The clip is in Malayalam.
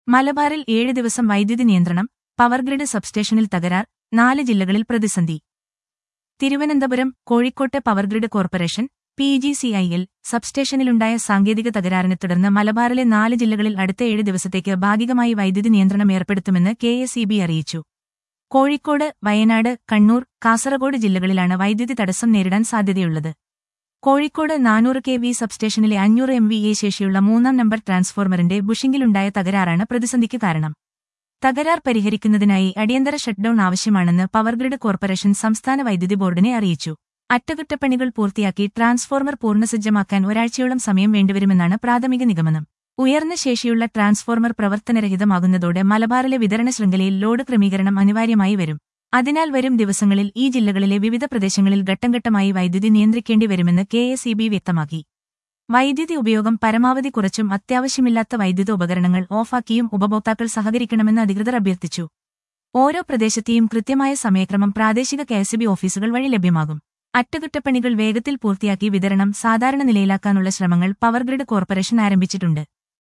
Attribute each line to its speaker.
Speaker 1: മലബാറിൽ ഏഴ് ദിവസം വൈദ്യുതി നിയന്ത്രണം പവർഗ്രിഡ് സബ്സ്റ്റേഷനിൽ തകരാർ നാല് ജില്ലകളിൽ പ്രതിസന്ധി തിരുവനന്തപുരം കോഴിക്കോട്ടെ power grid corporation P G C I L സബ്സ്റ്റേഷനിലുണ്ടായ സാങ്കേതിക തകരാറിനെ തുടർന്ന് മലബാറിലെ നാല് ജില്ലകളിൽ അടുത്ത ഏഴ് ദിവസത്തേക്ക് ഭാഗികമായി വൈദ്യുതി നിയന്ത്രണം ഏർപ്പെടുത്തുമെന്ന് കെ എസ് ഇ ബി അറിയിച്ചു കോഴിക്കോട് വയനാട് കണ്ണൂർ കാസർഗോഡ് ജില്ലകളിലാണ് വൈദ്യുതി തടസ്സം നേരിടാൻ സാധ്യതയുള്ളത് കോഴിക്കോട് നാനൂറ് കെ വി സബ്സ്റ്റേഷനിലെ അഞ്ഞൂറ് എം വി എ ശേഷിയുള്ള മൂന്നാം നമ്പർ ട്രാൻസ്ഫോർമറിന്റെ ബുഷിംഗിലുണ്ടായ തകരാറാണ് പ്രതിസന്ധിക്ക് കാരണം തകരാർ പരിഹരിക്കുന്നതിനായി അടിയന്തര ഷട്ട്ഡൌൺ ആവശ്യമാണെന്ന് പവർഗ്രിഡ് കോർപ്പറേഷൻ സംസ്ഥാന വൈദ്യുതി ബോർഡിനെ അറിയിച്ചു അറ്റകുറ്റപ്പണികൾ പൂർത്തിയാക്കി ട്രാൻസ്ഫോർമർ പൂർണ്ണസജ്ജമാക്കാൻ ഒരാഴ്ചയോളം സമയം വേണ്ടിവരുമെന്നാണ് പ്രാഥമിക നിഗമനം ഉയർന്ന ശേഷിയുള്ള ട്രാൻസ്ഫോർമർ പ്രവർത്തനരഹിതമാകുന്നതോടെ മലബാറിലെ വിതരണ ശൃംഖലയിൽ ലോഡ് ക്രമീകരണം അനിവാര്യമായി വരും അതിനാൽ വരും ദിവസങ്ങളിൽ ഈ ജില്ലകളിലെ വിവിധ പ്രദേശങ്ങളിൽ ഘട്ടംഘട്ടമായി വൈദ്യുതി നിയന്ത്രിക്കേണ്ടി വരുമെന്ന് കെ എസ് ഇ ബി വ്യക്തമാക്കി വൈദ്യുതി ഉപയോഗം പരമാവധി കുറച്ചും അത്യാവശ്യമില്ലാത്ത വൈദ്യുത ഉപകരണങ്ങൾ ഓഫാക്കിയും ഉപഭോക്താക്കൾ സഹകരിക്കണമെന്ന് അധികൃതർ അഭ്യർത്ഥിച്ചു ഓരോ പ്രദേശത്തെയും കൃത്യമായ സമയക്രമം പ്രാദേശിക കെഎസ്ബി ഓഫീസുകൾ വഴി ലഭ്യമാകും അറ്റകുറ്റപ്പണികൾ വേഗത്തിൽ പൂർത്തിയാക്കി വിതരണം സാധാരണ നിലയിലാക്കാനുള്ള ശ്രമങ്ങൾ പവർഗ്രിഡ് കോർപ്പറേഷൻ ആരംഭിച്ചിട്ടുണ്ട്